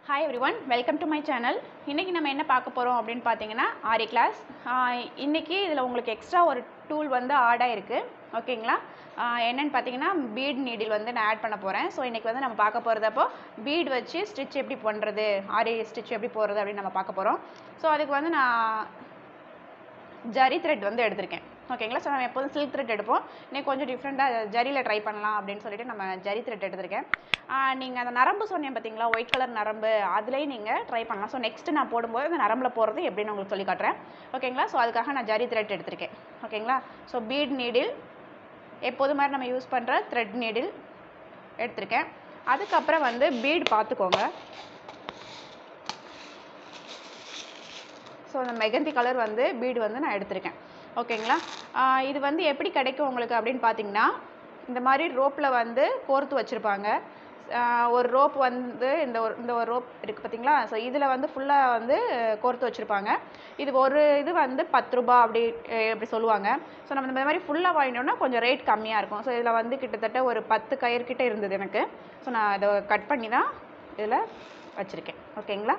hi everyone welcome to my channel இன்றைக்கி நம்ம என்ன பார்க்க போகிறோம் அப்படின்னு பார்த்தீங்கன்னா ஆரி கிளாஸ் இன்றைக்கி இதில் உங்களுக்கு எக்ஸ்ட்ரா ஒரு டூல் வந்து ஆட் ஆயிருக்கு ஓகேங்களா ஆஹ் என்னன்னு பார்த்தீங்கன்னா பீட் நீடில் வந்து நான் ஆட் பண்ண போகிறேன் ஸோ இன்றைக்கி வந்து நம்ம பார்க்க போகிறதப்போ பீட் வச்சு ஸ்டிச் எப்படி பண்ணுறது ஆரி ஸ்டிச் எப்படி போடுறது அப்படின்னு நம்ம பார்க்க போகிறோம் ஸோ அதுக்கு வந்து நான் ஜரி த்ரெட் வந்து எடுத்திருக்கேன் ஓகேங்களா ஸோ நம்ம எப்போதும் சில்க் த்ரெட் எடுப்போம் இன்னைக்கு கொஞ்சம் டிஃப்ரெண்ட்டாக ஜரியில் ட்ரை பண்ணலாம் அப்படின்னு சொல்லிட்டு நம்ம ஜரி த்ரெட் எடுத்திருக்கேன் நீங்கள் அந்த நரம்பு சொன்னேன் பார்த்தீங்களா ஒயிட் கலர் நரம்பு அதுலேயும் நீங்கள் ட்ரை பண்ணலாம் ஸோ நெக்ஸ்ட் நான் போடும்போது அந்த நரம்பில் போடுறது எப்படின்னு உங்களுக்கு சொல்லி காட்டுறேன் ஓகேங்களா ஸோ அதுக்காக நான் ஜரி த்ரெட் எடுத்திருக்கேன் ஓகேங்களா ஸோ பீட் நீடில் எப்போது மாதிரி நம்ம யூஸ் பண்ணுற த்ரெட் நீடில் எடுத்திருக்கேன் அதுக்கப்புறம் வந்து பீட் பார்த்துக்கோங்க ஸோ அந்த மெகந்தி கலர் வந்து பீடு வந்து நான் எடுத்திருக்கேன் ஓகேங்களா ஆஹ் இது வந்து எப்படி கிடைக்கும் உங்களுக்கு அப்படின்னு பார்த்தீங்கன்னா இந்த மாதிரி ரோப்பில் வந்து கோர்த்து வச்சுருப்பாங்க ஒரு ரோப் வந்து இந்த ஒரு இந்த ஒரு ரோப் இருக்குது பார்த்தீங்களா ஸோ இதில் வந்து ஃபுல்லாக வந்து கோர்த்து வச்சுருப்பாங்க இது ஒரு இது வந்து பத்து ரூபா அப்படி அஹ் அப்படி சொல்லுவாங்க ஸோ நம்ம இந்த மாதிரி ஃபுல்லாக வாங்கினோம்னா கொஞ்சம் ரேட் கம்மியாக இருக்கும் ஸோ இதில் வந்து கிட்டத்தட்ட ஒரு பத்து கயிறு கிட்ட இருந்தது எனக்கு ஸோ நான் இதை கட் பண்ணி தான் இதில் வச்சுருக்கேன் ஓகேங்களா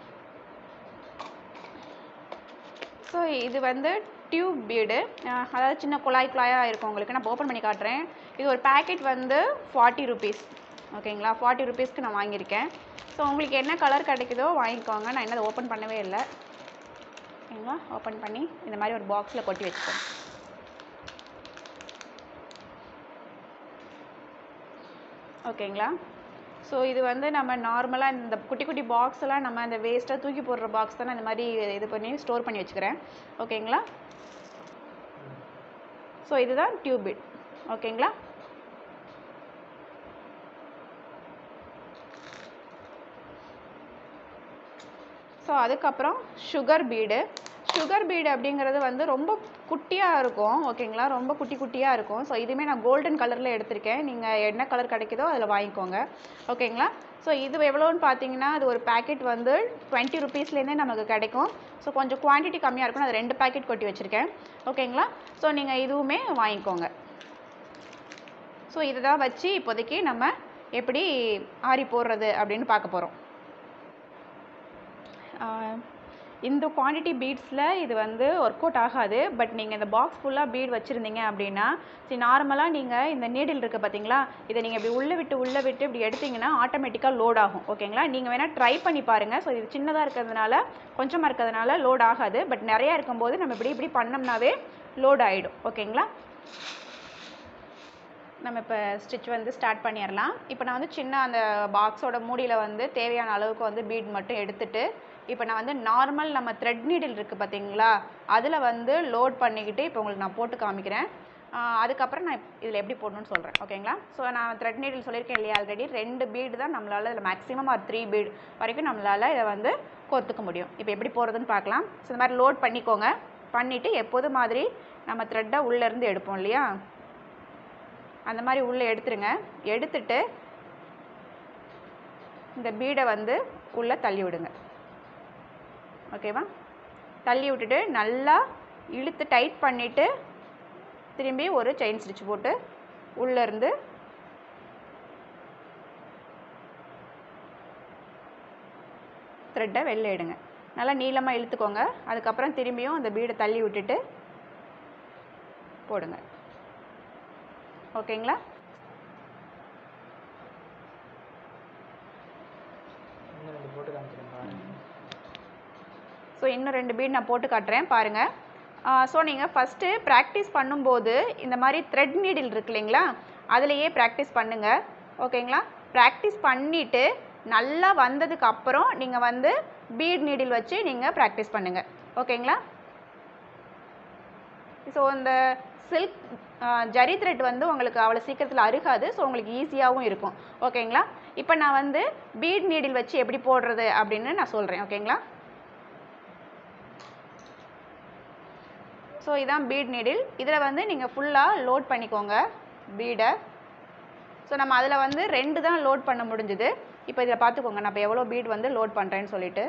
ஸோ இது வந்து டியூப் பீடு அதாவது சின்ன குழாய் குழாயாக இருக்கும் உங்களுக்கு நான் ஓப்பன் பண்ணி காட்டுறேன் இது ஒரு பேக்கெட் வந்து ஃபார்ட்டி ருபீஸ் ஓகேங்களா ஃபார்ட்டி ருபீஸ்க்கு நான் வாங்கியிருக்கேன் ஸோ உங்களுக்கு என்ன கலர் கிடைக்குதோ வாங்கிக்கோங்க நான் இன்னும் அதை ஓப்பன் பண்ணவே இல்லை ஓகேங்களா ஓப்பன் பண்ணி இந்த மாதிரி ஒரு பாக்ஸில் கொட்டி வச்சுக்கோங்க ஓகேங்களா ஸோ இது வந்து நம்ம நார்மலாக இந்த குட்டி குட்டி பாக்ஸ் எல்லாம் நம்ம அந்த வேஸ்ட்டாக தூக்கி போடுற பாக்ஸ் தான் நான் இந்த மாதிரி இது பண்ணி ஸ்டோர் பண்ணி வச்சுக்கிறேன் ஓகேங்களா ஸோ இதுதான் டியூபிட் ஓகேங்களா ஸோ அதுக்கப்புறம் சுகர் பீடு சுகர் பீடு அப்படிங்கிறது வந்து ரொம்ப குட்டியாக இருக்கும் ஓகேங்களா ரொம்ப குட்டி குட்டியாக இருக்கும் ஸோ இதுவுமே நான் கோல்டன் கலரில் எடுத்திருக்கேன் நீங்கள் என்ன கலர் கிடைக்குதோ அதில் வாங்கிக்கோங்க ஓகேங்களா ஸோ இது எவ்வளோன்னு பார்த்தீங்கன்னா அது ஒரு பேக்கெட் வந்து டுவெண்ட்டி ருபீஸ்லேருந்தே நமக்கு கிடைக்கும் ஸோ கொஞ்சம் குவான்டிட்டி கம்மியாக இருக்கும் அது ரெண்டு பேக்கெட் கொட்டி வச்சுருக்கேன் ஓகேங்களா ஸோ நீங்கள் இதுவுமே வாங்கிக்கோங்க ஸோ இதுதான் வச்சு இப்போதைக்கு நம்ம எப்படி ஆரி போடுறது அப்படின்னு பார்க்க போகிறோம் இந்த குவான்டிட்டி பீட்ஸில் இது வந்து ஒர்க் அவுட் ஆகாது பட் நீங்கள் இந்த பாக்ஸ் ஃபுல்லாக பீட் வச்சுருந்தீங்க அப்படின்னா சரி நார்மலாக நீங்கள் இந்த நீடில் இருக்குது பார்த்தீங்களா இதை நீங்கள் இப்படி உள்ளே விட்டு உள்ளே விட்டு இப்படி எடுத்தீங்கன்னா ஆட்டோமேட்டிக்காக லோட் ஆகும் ஓகேங்களா நீங்கள் வேணால் ட்ரை பண்ணி பாருங்கள் ஸோ இது சின்னதாக இருக்கிறதுனால கொஞ்சமாக இருக்கிறதுனால லோட் ஆகாது பட் நிறையா இருக்கும்போது நம்ம இப்படி இப்படி பண்ணோம்னாவே லோட் ஆகிடும் ஓகேங்களா நம்ம இப்போ ஸ்டிச் வந்து ஸ்டார்ட் பண்ணிடலாம் இப்போ நான் வந்து சின்ன அந்த பாக்ஸோட மூடியில் வந்து தேவையான அளவுக்கு வந்து பீட் மட்டும் எடுத்துட்டு இப்போ நான் வந்து நார்மல் நம்ம த்ரெட் நீடில் இருக்குது பார்த்தீங்களா அதில் வந்து லோட் பண்ணிக்கிட்டு இப்போ உங்களுக்கு நான் போட்டு காமிக்கிறேன் ஆஹ் அதுக்கப்புறம் நான் இதில் எப்படி போடணும்னு சொல்கிறேன் ஓகேங்களா ஸோ நான் த்ரெட் நீடில் சொல்லியிருக்கேன் இல்லையா ஆல்ரெடி ரெண்டு பீடு தான் நம்மளால் இதில் மேக்ஸிமம் ஒரு த்ரீ பீடு வரைக்கும் நம்மளால் இதை வந்து கோர்த்துக்க முடியும் இப்போ எப்படி போகிறதுன்னு பார்க்கலாம் ஸோ இந்த மாதிரி லோட் பண்ணிக்கோங்க பண்ணிவிட்டு எப்போது மாதிரி நம்ம த்ரெட்டை உள்ளேருந்து எடுப்போம் இல்லையா அந்த மாதிரி உள்ளே எடுத்துருங்க எடுத்துட்டு இந்த பீடை வந்து உள்ளே தள்ளி விடுங்க ஓகேவா தள்ளி விட்டுட்டு நல்லா இழுத்து டைட் பண்ணிவிட்டு திரும்பி ஒரு செயின் ஸ்டிச் போட்டு உள்ளேருந்து த்ரெட்டை வெளில எடுங்க நல்லா நீளமாக இழுத்துக்கோங்க அதுக்கப்புறம் திரும்பியும் அந்த பீடை தள்ளி விட்டுட்டு போடுங்க ஓகேங்களா இன்னும் ரெண்டு போட்டு காமிக்கிறேன் பாருங்க ஸோ இன்னும் ரெண்டு பீட் நான் போட்டு காட்டுறேன் பாருங்கள் ஸோ நீங்கள் ஃபஸ்ட்டு ப்ராக்டிஸ் பண்ணும்போது இந்த மாதிரி த்ரெட் நீடில் இருக்கு இல்லைங்களா அதுலேயே ப்ராக்டிஸ் பண்ணுங்கள் ஓகேங்களா ப்ராக்டிஸ் பண்ணிவிட்டு நல்லா வந்ததுக்கு அப்புறம் நீங்கள் வந்து பீட் நீடில் வச்சு நீங்கள் ப்ராக்டிஸ் பண்ணுங்கள் ஓகேங்களா ஸோ இந்த சில்க் ஜரி த்ரெட் வந்து உங்களுக்கு அவ்வளோ சீக்கிரத்தில் அருகாது ஸோ உங்களுக்கு ஈஸியாகவும் இருக்கும் ஓகேங்களா இப்போ நான் வந்து பீட் நீடில் வச்சு எப்படி போடுறது அப்படின்னு நான் சொல்கிறேன் ஓகேங்களா ஸோ இதான் பீட் நீடில் இதில் வந்து நீங்கள் ஃபுல்லாக லோட் பண்ணிக்கோங்க பீடை ஸோ நம்ம அதில் வந்து ரெண்டு தான் லோட் பண்ண முடிஞ்சுது இப்போ இதில் பார்த்துக்கோங்க நான் இப்போ எவ்வளோ பீட் வந்து லோட் பண்ணுறேன்னு சொல்லிட்டு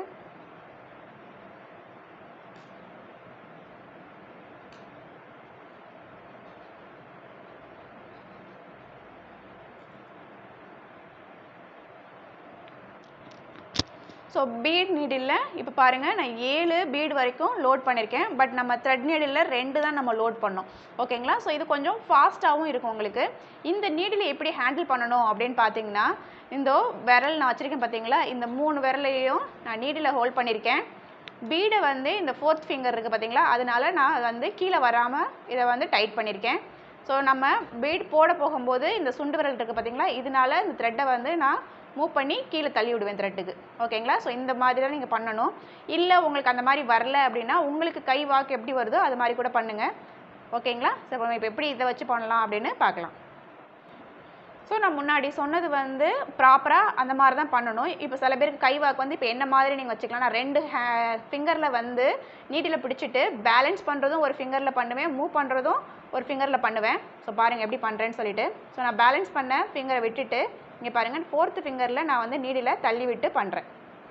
ஸோ பீட் நீடில் இப்போ பாருங்கள் நான் ஏழு பீட் வரைக்கும் லோட் பண்ணியிருக்கேன் பட் நம்ம த்ரெட் நீடில் ரெண்டு தான் நம்ம லோட் பண்ணோம் ஓகேங்களா ஸோ இது கொஞ்சம் ஃபாஸ்ட்டாகவும் இருக்கும் உங்களுக்கு இந்த நீடில் எப்படி ஹேண்டில் பண்ணணும் அப்படின்னு பார்த்தீங்கன்னா இந்த விரல் நான் வச்சுருக்கேன் பார்த்தீங்களா இந்த மூணு விரலையும் நான் நீடில் ஹோல்ட் பண்ணியிருக்கேன் பீடை வந்து இந்த ஃபோர்த் ஃபிங்கர் இருக்குது பார்த்தீங்களா அதனால நான் அது வந்து கீழே வராமல் இதை வந்து டைட் பண்ணியிருக்கேன் ஸோ நம்ம பீட் போட போகும்போது இந்த சுண்டு விரல் இருக்குது பார்த்தீங்களா இதனால இந்த த்ரெட்டை வந்து நான் மூவ் பண்ணி கீழே தள்ளி விடுவேன் த்ரெட்டுக்கு ஓகேங்களா ஸோ இந்த மாதிரி தான் நீங்கள் பண்ணணும் இல்லை உங்களுக்கு அந்த மாதிரி வரல அப்படின்னா உங்களுக்கு கை வாக்கு எப்படி வருதோ அது மாதிரி கூட பண்ணுங்கள் ஓகேங்களா ஸோ இப்போ இப்போ எப்படி இதை வச்சு பண்ணலாம் அப்படின்னு பார்க்கலாம் ஸோ நான் முன்னாடி சொன்னது வந்து ப்ராப்பராக அந்த மாதிரி தான் பண்ணணும் இப்போ சில பேருக்கு கை வாக்கு வந்து இப்போ என்ன மாதிரி நீங்கள் வச்சுக்கலாம் நான் ரெண்டு ஹே ஃபிங்கரில் வந்து நீட்டில் பிடிச்சிட்டு பேலன்ஸ் பண்ணுறதும் ஒரு ஃபிங்கரில் பண்ணுவேன் மூவ் பண்ணுறதும் ஒரு ஃபிங்கரில் பண்ணுவேன் ஸோ பாருங்கள் எப்படி பண்ணுறேன்னு சொல்லிட்டு ஸோ நான் பேலன்ஸ் பண்ண ஃபிங்கரை விட்டுட்டு இங்கே பாருங்கள் ஃபோர்த்து ஃபிங்கரில் நான் வந்து நீடில் தள்ளி விட்டு பண்ணுறேன்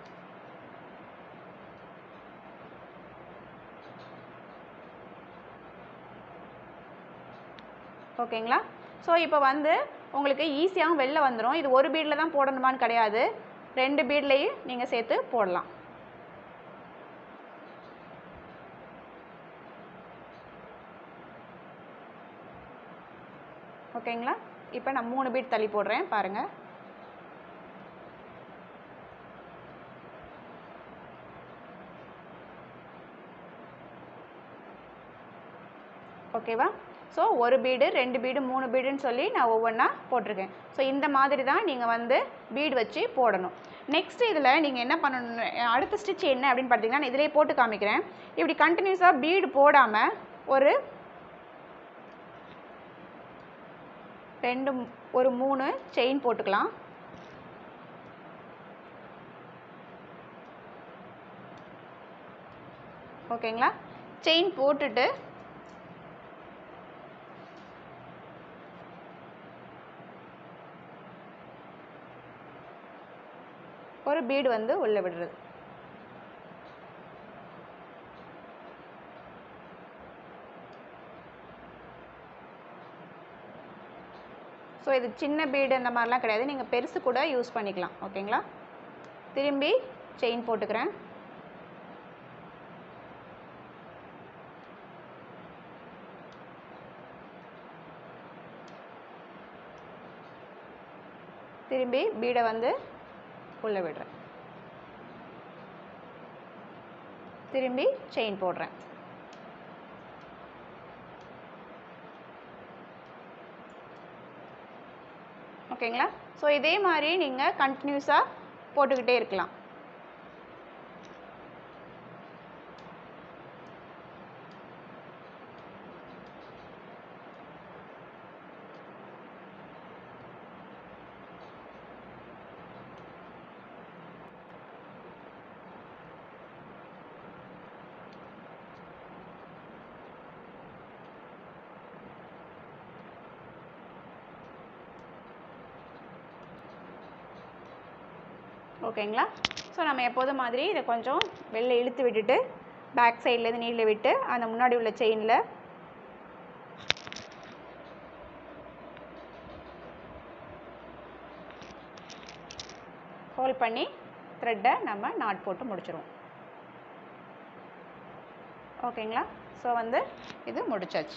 ஓகேங்களா ஸோ இப்போ வந்து உங்களுக்கு ஈஸியாகவும் வெளில வந்துடும் இது ஒரு பீடில் தான் போடணுமான்னு கிடையாது ரெண்டு பீட்லேயும் நீங்கள் சேர்த்து போடலாம் ஓகேங்களா இப்போ நான் மூணு பீட் தள்ளி போடுறேன் பாருங்கள் ஓகேவா ஸோ ஒரு பீடு ரெண்டு பீடு மூணு பீடுன்னு சொல்லி நான் ஒவ்வொன்றா போட்டிருக்கேன் ஸோ இந்த மாதிரி தான் நீங்கள் வந்து பீடு வச்சு போடணும் நெக்ஸ்ட் இதில் நீங்கள் என்ன பண்ணணும் அடுத்த ஸ்டிச் என்ன அப்படின்னு பார்த்தீங்கன்னா நான் இதிலே போட்டு காமிக்கிறேன் இப்படி கண்டினியூஸாக பீடு போடாமல் ஒரு ரெண்டு ஒரு மூணு செயின் போட்டுக்கலாம் ஓகேங்களா செயின் போட்டுட்டு ஒரு பீடு வந்து உள்ளே விடுறது ஸோ இது சின்ன பீடு அந்த மாதிரிலாம் கிடையாது நீங்கள் பெருசு கூட யூஸ் பண்ணிக்கலாம் ஓகேங்களா திரும்பி செயின் போட்டுக்கிறேன் திரும்பி பீடை வந்து உள்ளே விடுறேன் திரும்பி செயின் போடுறேன் ஓகேங்களா ஸோ இதே மாதிரி நீங்கள் கண்டினியூஸாக போட்டுக்கிட்டே இருக்கலாம் ஓகேங்களா ஸோ நம்ம எப்போதும் மாதிரி இதை கொஞ்சம் வெளில இழுத்து விட்டுட்டு பேக் சைட்லேருந்து நீடில் விட்டு அந்த முன்னாடி உள்ள செயினில் ஹோல்ட் பண்ணி த்ரெட்டை நம்ம நாட் போட்டு முடிச்சிருவோம் ஓகேங்களா ஸோ வந்து இது முடிச்சாச்சு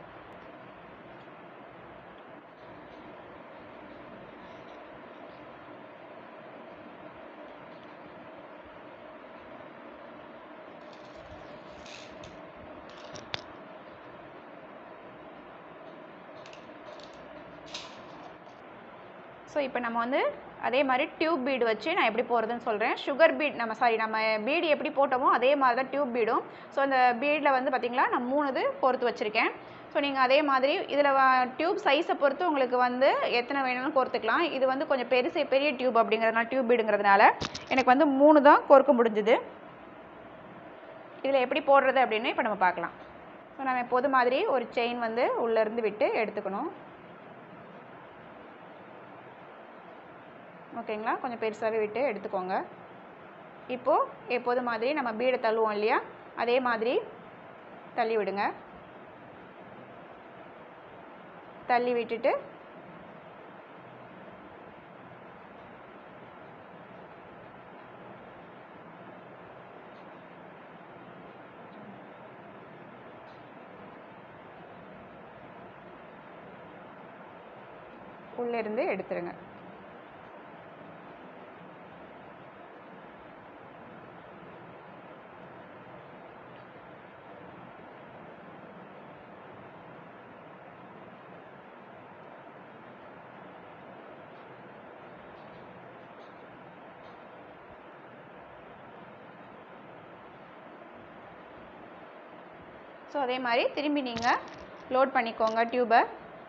ஸோ இப்போ நம்ம வந்து அதே மாதிரி டியூப் பீடு வச்சு நான் எப்படி போகிறதுன்னு சொல்கிறேன் சுகர் பீட் நம்ம சாரி நம்ம பீடு எப்படி போட்டோமோ அதே மாதிரி தான் டியூப் பீடும் ஸோ அந்த பீடில் வந்து பார்த்திங்களா நான் மூணு இது பொறுத்து வச்சுருக்கேன் ஸோ நீங்கள் அதே மாதிரி இதில் டியூப் சைஸை பொறுத்து உங்களுக்கு வந்து எத்தனை வேணும்னு கோர்த்துக்கலாம் இது வந்து கொஞ்சம் பெருசு பெரிய டியூப் அப்படிங்கிறதுனால டியூப் பீடுங்கிறதுனால எனக்கு வந்து மூணு தான் கோர்க்க முடிஞ்சுது இதில் எப்படி போடுறது அப்படின்னு இப்போ நம்ம பார்க்கலாம் ஸோ நம்ம எப்போது மாதிரி ஒரு செயின் வந்து உள்ளேருந்து விட்டு எடுத்துக்கணும் ஓகேங்களா கொஞ்சம் பெருசாகவே விட்டு எடுத்துக்கோங்க இப்போது எப்போது மாதிரி நம்ம பீடை தள்ளுவோம் இல்லையா அதே மாதிரி தள்ளி விடுங்க தள்ளி விட்டுட்டு உள்ளே இருந்து எடுத்துருங்க ஸோ அதே மாதிரி திரும்பி நீங்கள் லோட் பண்ணிக்கோங்க டியூபை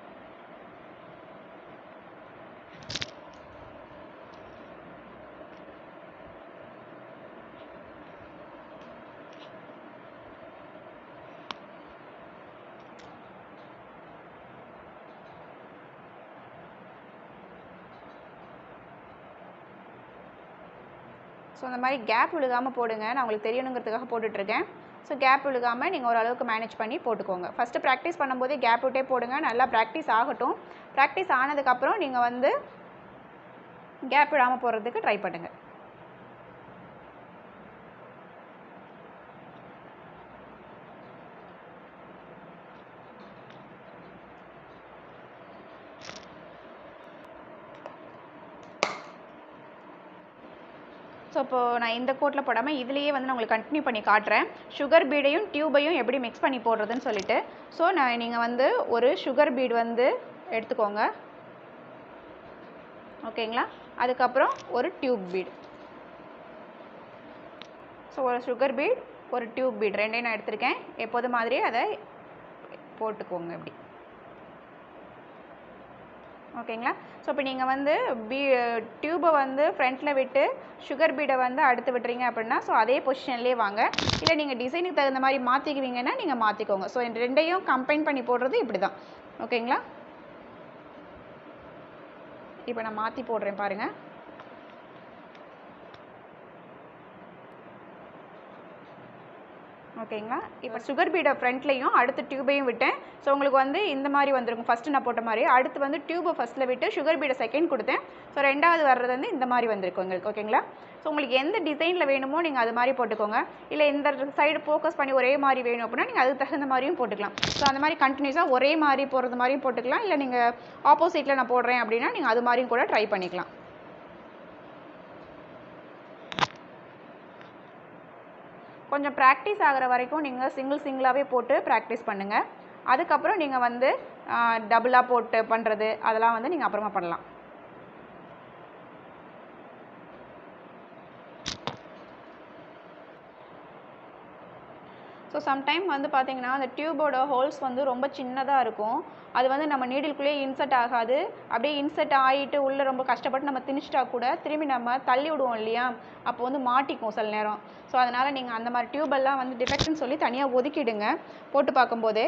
ஸோ அந்த மாதிரி கேப் விழுகாமல் போடுங்க நான் உங்களுக்கு தெரியணுங்கிறதுக்காக போட்டுட்ருக்கேன் ஸோ கேப் விழுகாமல் நீங்கள் ஓரளவுக்கு மேனேஜ் பண்ணி போட்டுக்கோங்க ஃபஸ்ட்டு ப்ராக்டிஸ் பண்ணும்போதே கேப் விட்டே போடுங்க நல்லா ப்ராக்டிஸ் ஆகட்டும் ப்ராக்டிஸ் ஆனதுக்கப்புறம் நீங்கள் வந்து கேப் விடாமல் போடுறதுக்கு ட்ரை பண்ணுங்கள் ஸோ இப்போது நான் இந்த கோட்டில் போடாமல் இதுலேயே வந்து நான் உங்களுக்கு கண்டினியூ பண்ணி காட்டுறேன் சுகர் பீடையும் டியூபையும் எப்படி மிக்ஸ் பண்ணி போடுறதுன்னு சொல்லிட்டு ஸோ நான் நீங்கள் வந்து ஒரு சுகர் பீட் வந்து எடுத்துக்கோங்க ஓகேங்களா அதுக்கப்புறம் ஒரு டியூப் பீட் ஸோ ஒரு சுகர் பீட் ஒரு டியூப் பீட் ரெண்டையும் நான் எடுத்திருக்கேன் எப்போது மாதிரி அதை போட்டுக்கோங்க இப்படி ஓகேங்களா ஸோ இப்போ நீங்கள் வந்து பீ டியூபை வந்து ஃப்ரண்ட்டில் விட்டு சுகர் பீடை வந்து அடுத்து விட்டுறீங்க அப்படின்னா ஸோ அதே பொசிஷன்லேயே வாங்க இல்லை நீங்கள் டிசைனுக்கு தகுந்த மாதிரி மாற்றிக்குவீங்கன்னா நீங்கள் மாற்றிக்கோங்க ஸோ இந்த ரெண்டையும் கம்பைன் பண்ணி போடுறது இப்படி தான் ஓகேங்களா இப்போ நான் மாற்றி போடுறேன் பாருங்கள் ஓகேங்களா இப்போ சுகர் பீடை ஃப்ரண்ட்லேயும் அடுத்து டியூபையும் விட்டேன் ஸோ உங்களுக்கு வந்து இந்த மாதிரி வந்திருக்கும் ஃபஸ்ட்டு நான் போட்ட மாதிரி அடுத்து வந்து டியூபை ஃபஸ்ட்டில் விட்டு சுகர் பீடை செகண்ட் கொடுத்தேன் ஸோ ரெண்டாவது வர்றது வந்து இந்த மாதிரி வந்திருக்கு உங்களுக்கு ஓகேங்களா ஸோ உங்களுக்கு எந்த டிசைனில் வேணுமோ நீங்கள் அது மாதிரி போட்டுக்கோங்க இல்லை இந்த சைடு ஃபோக்கஸ் பண்ணி ஒரே மாதிரி வேணும் அப்படின்னா நீங்கள் அதுக்கு தகுந்த மாதிரியும் போட்டுக்கலாம் ஸோ அந்த மாதிரி கண்டினியூஸாக ஒரே மாதிரி போடுறது மாதிரியும் போட்டுக்கலாம் இல்லை நீங்கள் ஆப்போசிட்டில் நான் போடுறேன் அப்படின்னா நீங்கள் அது மாதிரியும் கூட ட்ரை பண்ணிக்கலாம் கொஞ்சம் ப்ராக்டிஸ் ஆகிற வரைக்கும் நீங்கள் சிங்கிள் சிங்கிளாகவே போட்டு ப்ராக்டிஸ் பண்ணுங்கள் அதுக்கப்புறம் நீங்கள் வந்து டபுளாக போட்டு பண்ணுறது அதெல்லாம் வந்து நீங்கள் அப்புறமா பண்ணலாம் ஸோ சம்டைம் வந்து பார்த்தீங்கன்னா அந்த டியூபோட ஹோல்ஸ் வந்து ரொம்ப சின்னதாக இருக்கும் அது வந்து நம்ம நீடில்குள்ளேயே இன்சர்ட் ஆகாது அப்படியே இன்சர்ட் ஆகிட்டு உள்ளே ரொம்ப கஷ்டப்பட்டு நம்ம திணிச்சிட்டா கூட திரும்பி நம்ம தள்ளி விடுவோம் இல்லையா அப்போ வந்து மாட்டிக்கும் சில நேரம் ஸோ அதனால் நீங்கள் அந்த மாதிரி டியூபெல்லாம் வந்து டிஃபெக்ட்னு சொல்லி தனியாக ஒதுக்கிடுங்க போட்டு பார்க்கும்போதே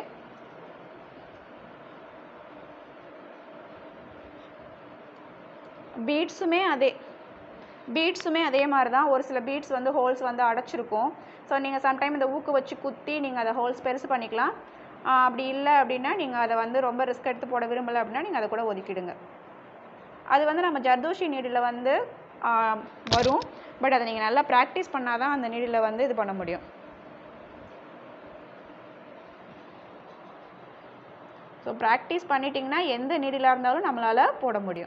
பீட்ஸுமே அதே பீட்ஸுமே அதே மாதிரி தான் ஒரு சில பீட்ஸ் வந்து ஹோல்ஸ் வந்து அடைச்சிருக்கும் ஸோ நீங்கள் சம்டைம் இந்த ஊக்கு வச்சு குத்தி நீங்கள் அதை ஹோல்ஸ் பெருசு பண்ணிக்கலாம் ஆஹ் அப்படி இல்லை அப்படின்னா நீங்கள் அதை வந்து ரொம்ப ரிஸ்க் எடுத்து போட விரும்பலை அப்படின்னா நீங்கள் அதை கூட ஒதுக்கிடுங்க அது வந்து நம்ம ஜர்தோஷி நீடில் வந்து ஆஹ் வரும் பட் அதை நீங்கள் நல்லா ப்ராக்டிஸ் பண்ணால் தான் அந்த நீடில் வந்து இது பண்ண முடியும் ஸோ ப்ராக்டிஸ் பண்ணிட்டீங்கன்னா எந்த நீடிலாக இருந்தாலும் நம்மளால் போட முடியும்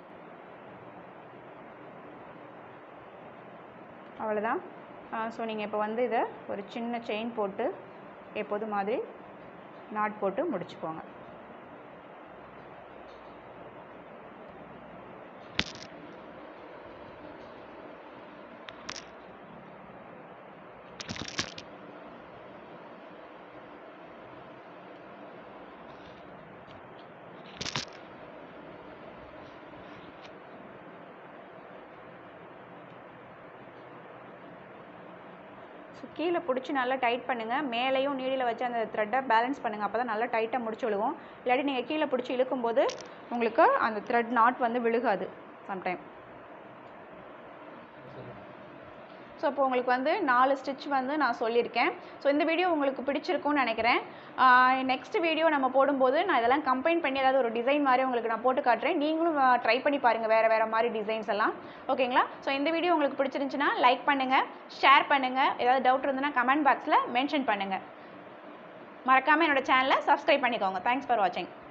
அவ்வளோதான் ஸோ நீங்கள் இப்போ வந்து இதை ஒரு சின்ன செயின் போட்டு எப்போது மாதிரி நாட் போட்டு முடிச்சுக்கோங்க ஸோ கீழே பிடிச்சி நல்லா டைட் பண்ணுங்கள் மேலேயும் நீடியில் வச்சு அந்த த்ரெட்டை பேலன்ஸ் பண்ணுங்கள் அப்போ தான் நல்லா டைட்டாக முடிச்சு விழுவும் இல்லாட்டி நீங்கள் கீழே பிடிச்சி இழுக்கும்போது உங்களுக்கு அந்த த்ரெட் நாட் வந்து விழுகாது சம்டைம் ஸோ இப்போ உங்களுக்கு வந்து நாலு ஸ்டிச் வந்து நான் சொல்லியிருக்கேன் ஸோ இந்த வீடியோ உங்களுக்கு பிடிச்சிருக்கும்னு நினைக்கிறேன் நெக்ஸ்ட் வீடியோ நம்ம போடும்போது நான் இதெல்லாம் கம்பைன் பண்ணி ஏதாவது ஒரு டிசைன் மாதிரி உங்களுக்கு நான் போட்டு காட்டுறேன் நீங்களும் ட்ரை பண்ணி பாருங்கள் வேறு வேறு மாதிரி டிசைன்ஸ் எல்லாம் ஓகேங்களா ஸோ இந்த வீடியோ உங்களுக்கு பிடிச்சிருந்துச்சுன்னா லைக் பண்ணுங்கள் ஷேர் பண்ணுங்கள் ஏதாவது டவுட் இருந்ததுன்னா கமெண்ட் பாக்ஸில் மென்ஷன் பண்ணுங்கள் மறக்காமல் என்னோட சேனலை சப்ஸ்கிரைப் பண்ணிக்கோங்க தேங்க்ஸ் ஃபார் வாட்சிங்